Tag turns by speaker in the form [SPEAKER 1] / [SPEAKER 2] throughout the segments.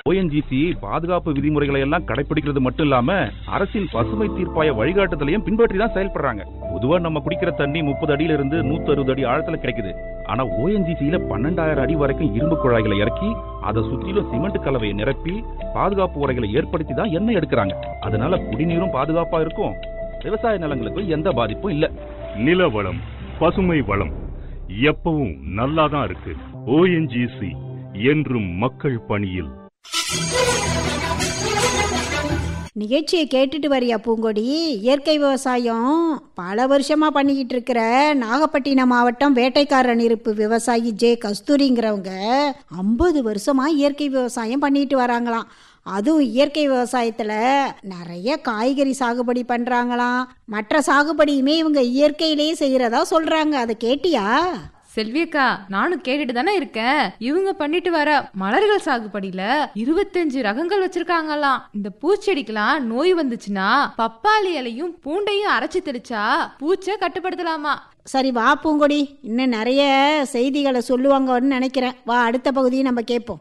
[SPEAKER 1] ONGC பாதுகாப்பு விதிமுறைகளை எல்லாம் கடைபிடிக்கிறது மட்டும் இல்லாம அரசின் பசுமை தீர்ப்பாய வழிகாட்டுதலையும் பின்பற்றி தான் செயல்படுறாங்க பொதுவா நம்ம குடிக்கிற தண்ணி முப்பது அடியில இருந்து நூத்தி அறுபது அடி ஆழத்துல கிடைக்குது ஆனா ஓஎன்ஜிசியில பன்னெண்டாயிரம் அடி வரைக்கும் இரும்பு குழாய்களை இறக்கி அதை சுற்றிலும் சிமெண்ட் கலவையை நிரப்பி பாதுகாப்பு உரைகளை ஏற்படுத்தி தான் எண்ணெய் எடுக்கிறாங்க அதனால குடிநீரும் பாதுகாப்பா இருக்கும் விவசாய நிலங்களுக்கும் எந்த பாதிப்பும் இல்ல
[SPEAKER 2] நில வளம் பசுமை வளம் எப்பவும் நல்லாதான் இருக்கு ஓஎன்ஜிசி என்றும் மக்கள் பணியில்
[SPEAKER 3] நிகழ்ச்சியை கேட்டுட்டு வரியா பூங்கொடி இயற்கை விவசாயம் பல வருஷமா பண்ணிக்கிட்டு இருக்கிற நாகப்பட்டினம் மாவட்டம் வேட்டைக்காரன் இருப்பு விவசாயி ஜே கஸ்தூரிங்கிறவங்க ஐம்பது வருஷமா இயற்கை விவசாயம் பண்ணிட்டு வராங்களாம் அதுவும் இயற்கை விவசாயத்துல நிறைய காய்கறி சாகுபடி பண்றாங்களாம் மற்ற சாகுபடியுமே இவங்க இயற்கையிலேயே செய்யறதா சொல்றாங்க அதை கேட்டியா
[SPEAKER 4] செல்வியக்கா நானும் கேட்டுட்டு தானே இருக்கேன் இவங்க பண்ணிட்டு வர மலர்கள் சாகுபடியில இருபத்தஞ்சு ரகங்கள் வச்சிருக்காங்களாம் இந்த பூச்செடிக்கெல்லாம் நோய் வந்துச்சுன்னா பப்பாளி இலையும் பூண்டையும் அரைச்சு தெளிச்சா பூச்சை கட்டுப்படுத்தலாமா
[SPEAKER 3] சரி வா பூங்கொடி இன்னும் நிறைய செய்திகளை சொல்லுவாங்கன்னு நினைக்கிறேன் வா அடுத்த பகுதியை நம்ம கேட்போம்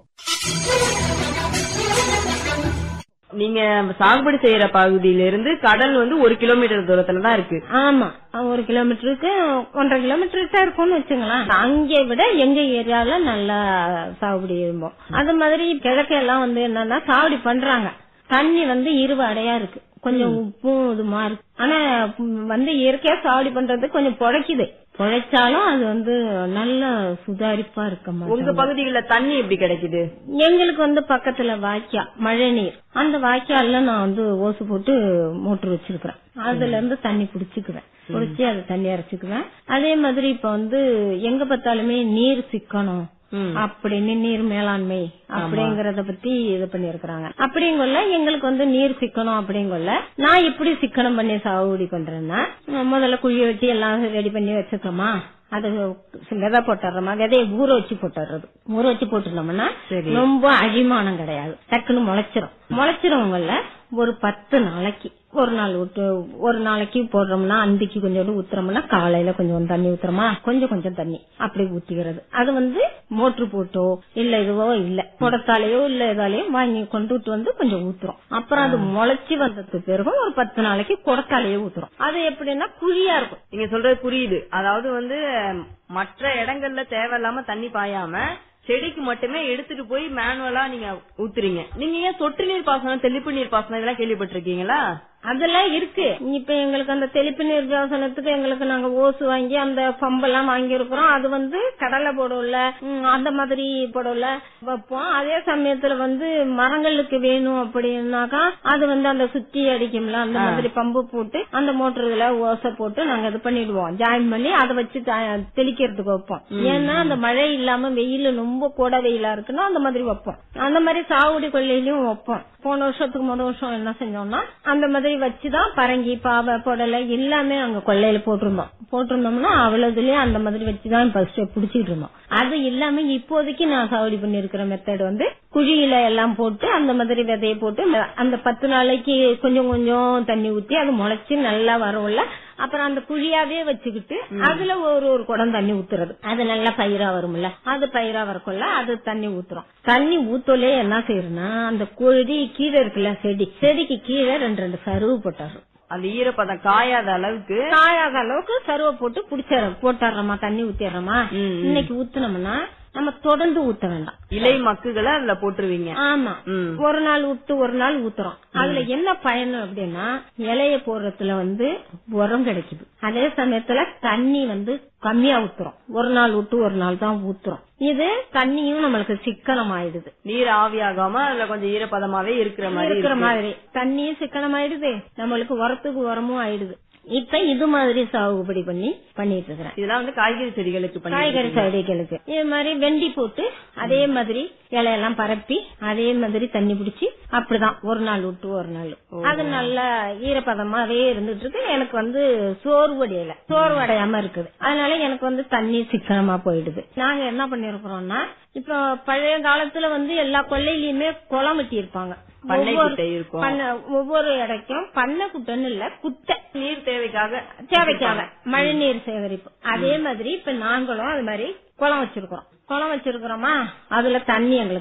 [SPEAKER 5] நீங்க சாகுபடி செய்யற பகுதியில இருந்து கடல் வந்து ஒரு கிலோமீட்டர் தூரத்துல தான் இருக்கு
[SPEAKER 6] ஆமா ஒரு கிலோமீட்டருக்கு ஒன்றரை கிலோமீட்டர் தான் இருக்கும்னு வச்சுங்களேன் அங்கே விட எங்க ஏரியால நல்லா சாகுபடி இருப்போம் அது மாதிரி கிழக்கு எல்லாம் வந்து என்னன்னா சாகுபடி பண்றாங்க தண்ணி வந்து இருவாடையா இருக்கு கொஞ்சம் உப்பும் இதுமா இருக்கு ஆனா ம், வந்து இயற்கையா சாகுபடி பண்றது கொஞ்சம் பொழைக்குது பொழைச்சாலும் அது வந்து நல்ல சுதாரிப்பா இருக்க
[SPEAKER 5] உங்க
[SPEAKER 6] மாட்டேங்குது.
[SPEAKER 5] பகுதிகளில் தண்ணி எப்படி கிடைக்குது
[SPEAKER 6] எங்களுக்கு வந்து பக்கத்துல வாய்க்கா மழை நீர் அந்த வாய்க்கால்ல நான் வந்து ஓசு போட்டு மோட்டர் வச்சிருக்கிறேன் அதுல இருந்து தண்ணி புடிச்சுக்குவேன் புடிச்சு அதை தண்ணி அரைச்சுக்குவேன் அதே மாதிரி இப்ப வந்து எங்க பார்த்தாலுமே நீர் சிக்கனம் அப்படின்னு நீர் மேலாண்மை அப்படிங்கறத பத்தி இது பண்ணிருக்கிறாங்க அப்படிங்கொள்ள எங்களுக்கு வந்து நீர் சிக்கனம் அப்படிங்கொள்ள நான் எப்படி சிக்கனம் பண்ணி சாகுபடி பண்றேன்னா அஹ் முதல்ல குழிய வெட்டி எல்லாம் ரெடி பண்ணி வச்சுக்கோமா அது விதை போட்டுறோமா விதைய ஊற வச்சு போட்டுறது ஊற வச்சு போட்டுருந்தோம்னா ரொம்ப அழிமானம் கிடையாது டக்குன்னு முளைச்சிரும் முளைச்சிருவங்கல்ல ஒரு பத்து நாளைக்கு ஒரு நாள் விட்டு ஒரு நாளைக்கு போடுறோம்னா அந்திக்கு கொஞ்சோண்டு ஊத்துறோம்னா காலையில கொஞ்சம் தண்ணி ஊத்துறோமா கொஞ்சம் கொஞ்சம் தண்ணி அப்படி ஊத்திக்கிறது அது வந்து மோட்டர் போட்டோ இல்ல இதுவோ இல்ல குடத்தாலேயோ இல்ல இதாலேயோ வாங்கி கொண்டுட்டு வந்து கொஞ்சம் ஊத்துறோம் அப்புறம் அது முளைச்சு வந்ததுக்கு பிறகு ஒரு பத்து நாளைக்கு குடத்தாலேயே ஊத்துறோம் அது எப்படின்னா குழியா இருக்கும்
[SPEAKER 5] நீங்க சொல்றது புரியுது அதாவது வந்து மற்ற இடங்கள்ல தேவையில்லாம தண்ணி பாயாம செடிக்கு மட்டுமே எடுத்துட்டு போய் மேனுவலா நீங்க ஊத்துறீங்க நீங்க ஏன் சொட்டு நீர் பாசனம் தெளிப்பு நீர் பாசனம் இதெல்லாம் கேள்விப்பட்டிருக்கீங்களா
[SPEAKER 6] அதெல்லாம் இருக்கு இப்ப எங்களுக்கு அந்த தெளிப்பு நீர் பாசனத்துக்கு எங்களுக்கு நாங்க ஓசு வாங்கி அந்த பம்பெல்லாம் வாங்கி இருக்கிறோம் அது வந்து கடலை போடல அந்த மாதிரி போடல வைப்போம் அதே சமயத்துல வந்து மரங்களுக்கு வேணும் அப்படின்னாக்கா அது வந்து அந்த சுத்தி அடிக்கும்ல அந்த மாதிரி பம்பு போட்டு அந்த மோட்டர்களை ஓசை போட்டு நாங்க இது பண்ணிடுவோம் ஜாயின் பண்ணி அதை வச்சு த- தெளிக்கிறதுக்கு வைப்போம் ஏன்னா அந்த மழை இல்லாம வெயில் ரொம்ப கோடை வெயிலா இருக்குன்னா அந்த மாதிரி வைப்போம் அந்த மாதிரி சாகுடி கொள்ளையிலயும் வைப்போம் போன வருஷத்துக்கு முதல் வருஷம் என்ன செஞ்சோம்னா அந்த மாதிரி வச்சுதான் பரங்கி பாவை புடலை எல்லாமே அங்க கொள்ளையில போட்டிருந்தோம் போட்டிருந்தோம்னா அவ்வளவுலயே அந்த மாதிரி வச்சுதான் ஃபர்ஸ்ட் புடிச்சிட்டு இருந்தோம் அது இல்லாம இப்போதைக்கு நான் சாகுடி பண்ணிருக்கிற மெத்தட் வந்து குழியில எல்லாம் போட்டு அந்த மாதிரி விதைய போட்டு ம- அந்த பத்து நாளைக்கு கொஞ்சம் கொஞ்சம் தண்ணி ஊத்தி அது முளைச்சு நல்லா வரவுள்ள அப்புறம் அந்த குழியாவே வச்சுக்கிட்டு அதுல ஒரு ஒரு குடம் தண்ணி ஊத்துறது அது நல்லா பயிரா வரும்ல அது பயிரா வரக்குள்ள அது தண்ணி ஊத்துறோம் தண்ணி ஊத்தலே என்ன செய்யறோம்னா அந்த கொடி கீழே இருக்குல்ல செடி செடிக்கு கீழே ரெண்டு ரெண்டு சருவு போட்டாரு
[SPEAKER 5] அந்த ஈரப்பதம் காயாத அளவுக்கு
[SPEAKER 6] காயாத அளவுக்கு சருவை போட்டு புடிச்ச போட்டுறோமா தண்ணி ஊத்திடுறோமா இன்னைக்கு ஊத்துனோம்னா நம்ம தொடர்ந்து ஊத்த வேண்டாம்
[SPEAKER 5] இலை மக்குகளை அதுல போட்டுருவீங்க
[SPEAKER 6] ஆமா
[SPEAKER 5] ம்.
[SPEAKER 6] ஒரு நாள் விட்டு ஒரு நாள் ஊத்துறோம் அதுல என்ன பயன் அப்படின்னா இலைய போடுறதுல வந்து உரம் கிடைக்குது அதே சமயத்துல தண்ணி வந்து கம்மியா ஊத்துறோம் ஒரு நாள் விட்டு ஒரு நாள் தான் ஊத்துறோம் இது தண்ணியும் நம்மளுக்கு சிக்கனம் ஆயிடுது
[SPEAKER 5] நீர் ஆவியாகாம அதுல கொஞ்சம் ஈரப்பதமாவே இருக்கிற மாதிரி
[SPEAKER 6] இருக்கிற
[SPEAKER 5] இருக்கு.
[SPEAKER 6] மாதிரி தண்ணியும் சிக்கனம் ஆயிடுது நம்மளுக்கு உரத்துக்கு உரமும் ஆயிடுது இப்ப இது மாதிரி சாகுபடி பண்ணி பண்ணிட்டு இருக்கிறேன்
[SPEAKER 5] இதெல்லாம் வந்து காய்கறி செடிகளுக்கு பண்ணி
[SPEAKER 6] காய்கறி செடிகளுக்கு இது மாதிரி வெண்டி போட்டு அதே மாதிரி இலையெல்லாம் பரப்பி அதே மாதிரி தண்ணி பிடிச்சி அப்படிதான் ஒரு நாள் விட்டு ஒரு நாள் அது நல்ல ஈரப்பதமாவே இருந்துட்டு இருக்கு எனக்கு வந்து சோர்வடையல சோர்வடையாம இருக்குது அதனால எனக்கு வந்து தண்ணி சிக்கனமா போயிடுது நாங்க என்ன பண்ணிருக்கிறோம்னா இப்போ பழைய காலத்துல வந்து எல்லா கொள்ளையிலயுமே குளம் வெட்டி இருப்பாங்க
[SPEAKER 5] பண்ணை
[SPEAKER 6] ஒவ்வொரு-
[SPEAKER 5] குட்டை இருக்கும்.
[SPEAKER 6] பண்ணை- ஒவ்வொரு இடக்கும் பண்ணை குட்டைன்னு இல்ல குட்டை
[SPEAKER 5] நீர் தேவைக்காக
[SPEAKER 6] தேவைக்காக மழை நீர் சேகரிப்பு அதே மாதிரி இப்ப நாங்களும் அது மாதிரி குளம் வச்சிருக்கிறோம் குளம் வச்சிருக்கிறோமா அதுல தண்ணி எங்களுக்கு